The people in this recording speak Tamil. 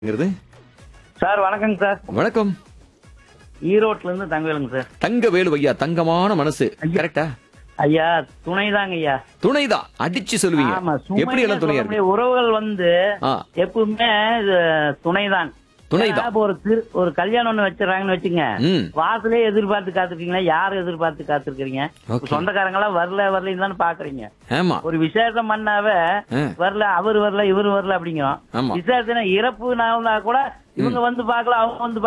ங்கிறது. சார் வணக்கங்க சார் வணக்கம் ஈரோட்ல இருந்து தங்கவேலுங்க சார் தங்க வேலு ஐயா தங்கமான மனசு கரெக்டா ஐயா துணைதாங்க ஐயா துணைதான் அடிச்சு சொல்லுவீங்க ஆமா எப்படி எல்லாம் துணையா இருக்கு உறவுகள் வந்து ஆ. எப்பவுமே இது துணைதான் துணைதான். இப்ப ஒரு திரு ஒரு கல்யாணம் ஒண்ணு வச்சிடறாங்கன்னு வச்சுங்க ம் வாசலே எதிர்பார்த்து காத்திருக்கீங்களா யார் எதிர்பார்த்து காத்திருக்கீங்க Okay. சொந்தக்காரங்க எல்லாம் வரல வரலன்னு தானே பாக்குறீங்க ஆமா ஒரு விசேஷம் பண்ணாவே ஆ. வரல அவர் வரல இவர் வரல அப்படிங்கிறோம் ஆமா. விசேஷம் இறப்பு நான் கூட இவங்க வந்து பார்க்கல அவங்க வந்து